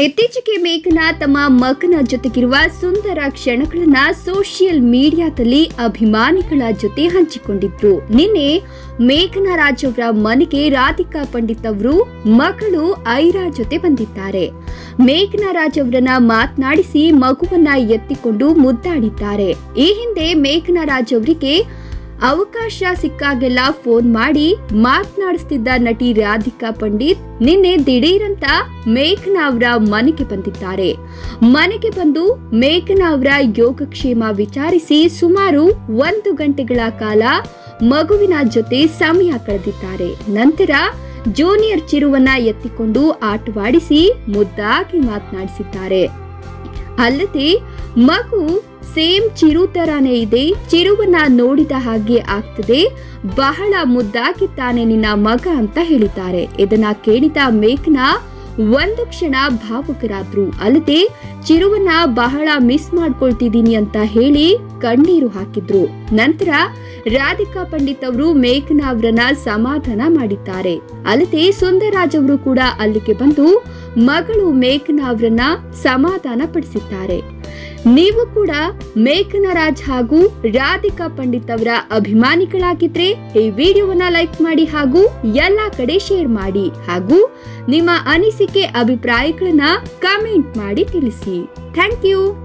ಇತ್ತೀಚೆಗೆ ಮೇಘನಾ ತಮ್ಮ ಮಗನ ಜೊತೆಗಿರುವ ಸುಂದರ ಕ್ಷಣಗಳನ್ನ ಸೋಷಿಯಲ್ ಮೀಡಿಯಾದಲ್ಲಿ ಅಭಿಮಾನಿಗಳ ಜೊತೆ ಹಂಚಿಕೊಂಡಿದ್ರು ನಿನ್ನೆ ಮೇಘನಾ ರಾಜ್ ಅವರ ಮನೆಗೆ ರಾಧಿಕಾ ಪಂಡಿತ್ ಅವರು ಮಗಳು ಐರಾ ಜೊತೆ ಬಂದಿದ್ದಾರೆ ಮೇಘನಾ ರಾಜ್ ಅವರನ್ನ ಮಾತನಾಡಿಸಿ ಮಗುವನ್ನ ಎತ್ತಿಕೊಂಡು ಮುದ್ದಾಡಿದ್ದಾರೆ ಈ ಹಿಂದೆ ಮೇಘನಾ ರಾಜ್ ಅವರಿಗೆ ಅವಕಾಶ ಸಿಕ್ಕಾಗೆಲ್ಲ ಫೋನ್ ಮಾಡಿ ಮಾತನಾಡಿಸ್ತಿದ್ದ ನಟಿ ರಾಧಿಕಾ ಪಂಡಿತ್ ನಿನ್ನೆ ದಿಢೀರಂತ ಮೇಘನಾ ಅವರ ಮನೆಗೆ ಬಂದಿದ್ದಾರೆ ಮನೆಗೆ ಬಂದು ಮೇಘನಾ ಅವರ ಯೋಗಕ್ಷೇಮ ವಿಚಾರಿಸಿ ಸುಮಾರು ಒಂದು ಗಂಟೆಗಳ ಕಾಲ ಮಗುವಿನ ಜೊತೆ ಸಮಯ ಕಳೆದಿದ್ದಾರೆ ನಂತರ ಜೂನಿಯರ್ ಚಿರುವನ್ನ ಎತ್ತಿಕೊಂಡು ಆಟವಾಡಿಸಿ ಮುದ್ದಾಗಿ ಮಾತನಾಡಿಸಿದ್ದಾರೆ ಅಲ್ಲದೆ ಮಗು ಸೇಮ್ ಚಿರು ತರಾನೇ ಇದೆ ಚಿರುವನ್ನ ನೋಡಿದ ಹಾಗೆ ಆಗ್ತದೆ ಬಹಳ ಮುದ್ದಾಗಿದ್ದಾನೆ ನಿನ್ನ ಮಗ ಅಂತ ಹೇಳಿದ್ದಾರೆ ಇದನ್ನ ಕೇಳಿದ ಮೇಘನಾ ಒಂದು ಕ್ಷಣ ಭಾವುಕರಾದ್ರು ಅಲ್ಲದೆ ಚಿರುವನ್ನ ಬಹಳ ಮಿಸ್ ಮಾಡ್ಕೊಳ್ತಿದ್ದೀನಿ ಅಂತ ಹೇಳಿ ಕಣ್ಣೀರು ಹಾಕಿದ್ರು ನಂತರ ರಾಧಿಕಾ ಪಂಡಿತ್ ಅವರು ಮೇಘನಾ ಅವರನ್ನ ಸಮಾಧಾನ ಮಾಡಿದ್ದಾರೆ ಅಲ್ಲದೆ ಸುಂದರರಾಜ್ ಅವರು ಕೂಡ ಅಲ್ಲಿಗೆ ಬಂದು ಮಗಳು ಮೇಘನಾ ಅವರನ್ನ ಸಮಾಧಾನ ಪಡಿಸಿದ್ದಾರೆ ನೀವು ಕೂಡ ಮೇಘನಾ ರಾಜ್ ಹಾಗೂ ರಾಧಿಕಾ ಪಂಡಿತ್ ಅವರ ಅಭಿಮಾನಿಗಳಾಗಿದ್ರೆ ಈ ವಿಡಿಯೋವನ್ನ ಲೈಕ್ ಮಾಡಿ ಹಾಗೂ ಎಲ್ಲಾ ಕಡೆ ಶೇರ್ ಮಾಡಿ ಹಾಗೂ ನಿಮ್ಮ ಅನಿಸಿಕೆ ಅಭಿಪ್ರಾಯಗಳನ್ನ ಕಮೆಂಟ್ ಮಾಡಿ ತಿಳಿಸಿ ಥ್ಯಾಂಕ್ ಯು